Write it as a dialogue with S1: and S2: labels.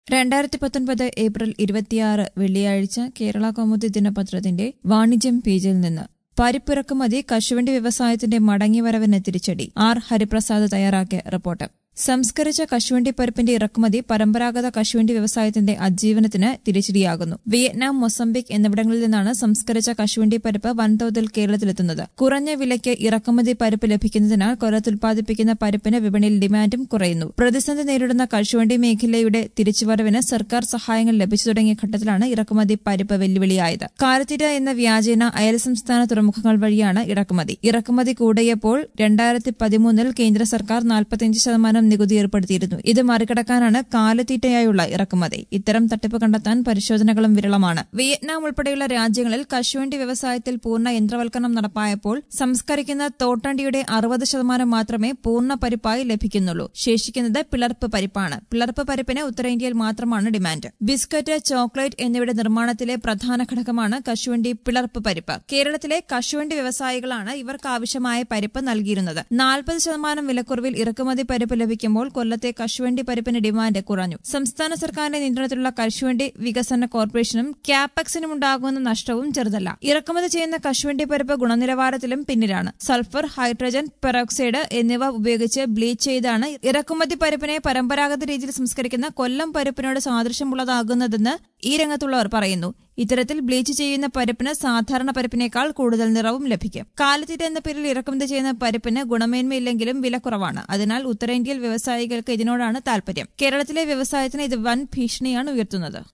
S1: രണ്ടായിരത്തി പത്തൊൻപത് ഏപ്രിൽ ഇരുപത്തിയാറ് വെള്ളിയാഴ്ച കേരള കൗമുദി ദിനപത്രത്തിന്റെ വാണിജ്യം പേജിൽ നിന്ന് പരിപ്പിറക്കുമതി കശുവണ്ടി വ്യവസായത്തിന്റെ മടങ്ങിവരവിന് തിരിച്ചടി ആർ ഹരിപ്രസാദ് തയ്യാറാക്കിയ റിപ്പോർട്ട് സംസ്കരിച്ച കശുവണ്ടി പരിപ്പിന്റെ ഇറക്കുമതി പരമ്പരാഗത കശുവണ്ടി വ്യവസായത്തിന്റെ അതിജീവനത്തിന് തിരിച്ചടിയാകുന്നു വിയറ്റ്നാം മൊസംബിക് എന്നിവിടങ്ങളിൽ നിന്നാണ് സംസ്കരിച്ച കശുവണ്ടി പരിപ്പ് വൻതോതിൽ കേരളത്തിലെത്തുന്നത് കുറഞ്ഞ വിലയ്ക്ക് ഇറക്കുമതി പരിപ്പ് ലഭിക്കുന്നതിനാൽ കൊല്ലത്ത് ഉൽപ്പാദിപ്പിക്കുന്ന പരിപ്പിന് വിപണിയിൽ ഡിമാൻഡും കുറയുന്നു പ്രതിസന്ധി നേരിടുന്ന കശുവണ്ടി മേഖലയുടെ തിരിച്ചുവരവിന് സർക്കാർ സഹായങ്ങൾ ലഭിച്ചു തുടങ്ങിയ ഘട്ടത്തിലാണ് ഇറക്കുമതി പരിപ്പ് വെല്ലുവിളിയായത് കാരത്തിര എന്ന വ്യാജേന അയൽ സംസ്ഥാന തുറമുഖങ്ങൾ വഴിയാണ് ഇറക്കുമതി ഇറക്കുമതി കൂടിയപ്പോൾ രണ്ടായിരത്തി പതിമൂന്നിൽ കേന്ദ്ര സർക്കാർ നാൽപ്പത്തിയഞ്ച് ശതമാനം നികുതി ഏർപ്പെടുത്തിയിരുന്നു ഇത് മറികടക്കാനാണ് കാലത്തീറ്റയായുള്ള ഇറക്കുമതി ഇത്തരം തട്ടിപ്പ് കണ്ടെത്താൻ പരിശോധനകളും വിരളമാണ് വിയറ്റ്നാം ഉൾപ്പെടെയുള്ള രാജ്യങ്ങളിൽ കശുവണ്ടി വ്യവസായത്തിൽ പൂർണ്ണ യന്ത്രവൽക്കരണം നടപ്പായപ്പോൾ സംസ്കരിക്കുന്ന തോട്ടണ്ടിയുടെ അറുപത് ശതമാനം മാത്രമേ പൂർണ്ണ പരിപ്പായി ലഭിക്കുന്നുള്ളൂ ശേഷിക്കുന്നത് പിളർപ്പ് പരിപ്പാണ് പിളർപ്പ് പരിപ്പിന് ഉത്തരേന്ത്യയിൽ മാത്രമാണ് ഡിമാൻഡ് ബിസ്ക്കറ്റ് ചോക്ലേറ്റ് എന്നിവയുടെ നിർമ്മാണത്തിലെ പ്രധാന ഘടകമാണ് കശുവണ്ടി പിളർപ്പ് പരിപ്പ് കേരളത്തിലെ കശുവണ്ടി വ്യവസായികളാണ് ഇവർക്ക് ആവശ്യമായ പരിപ്പ് നൽകിയിരുന്നത് നാൽപ്പത് ശതമാനം വിലക്കുറവിൽ ഇറക്കുമതി പരിപ്പ് ലഭിക്കുമ്പോൾ കൊല്ലത്തെ കശുവണ്ടി പരിപ്പിന് ഡിമാൻഡ് കുറഞ്ഞു സംസ്ഥാന സർക്കാരിന്റെ നിയന്ത്രണത്തിലുള്ള കശുവണ്ടി വികസന കോർപ്പറേഷനും ക്യാപെക്സിനും ഉണ്ടാകുന്ന നഷ്ടവും ചെറുതല്ല ഇറക്കുമതി ചെയ്യുന്ന കശുവണ്ടി പരിപ്പ് ഗുണനിലവാരത്തിലും പിന്നിലാണ് സൾഫർ ഹൈഡ്രജൻ പെറോക്സൈഡ് എന്നിവ ഉപയോഗിച്ച് ബ്ലീച്ച് ചെയ്താണ് ഇറക്കുമതി പരിപ്പിനെ പരമ്പരാഗത രീതിയിൽ സംസ്കരിക്കുന്ന കൊല്ലം പരിപ്പിനോട് സാദൃശ്യമുള്ളതാകുന്നതെന്ന് ഈ രംഗത്തുള്ളവർ പറയുന്നു ഇത്തരത്തിൽ ബ്ലീച്ച് ചെയ്യുന്ന പരിപ്പിന് സാധാരണ പരിപ്പിനേക്കാൾ കൂടുതൽ നിറവും ലഭിക്കും കാലത്തീറ്റ എന്ന പേരിൽ ഇറക്കുമതി ചെയ്യുന്ന പരിപ്പിന് ഗുണമേന്മയില്ലെങ്കിലും വില കുറവാണ് അതിനാൽ ഉത്തരേന്ത്യയിൽ വ്യവസായികൾക്ക് ഇതിനോടാണ് താൽപര്യം കേരളത്തിലെ വ്യവസായത്തിന് ഇത് വൻ ഭീഷണിയാണ് ഉയർത്തുന്നത്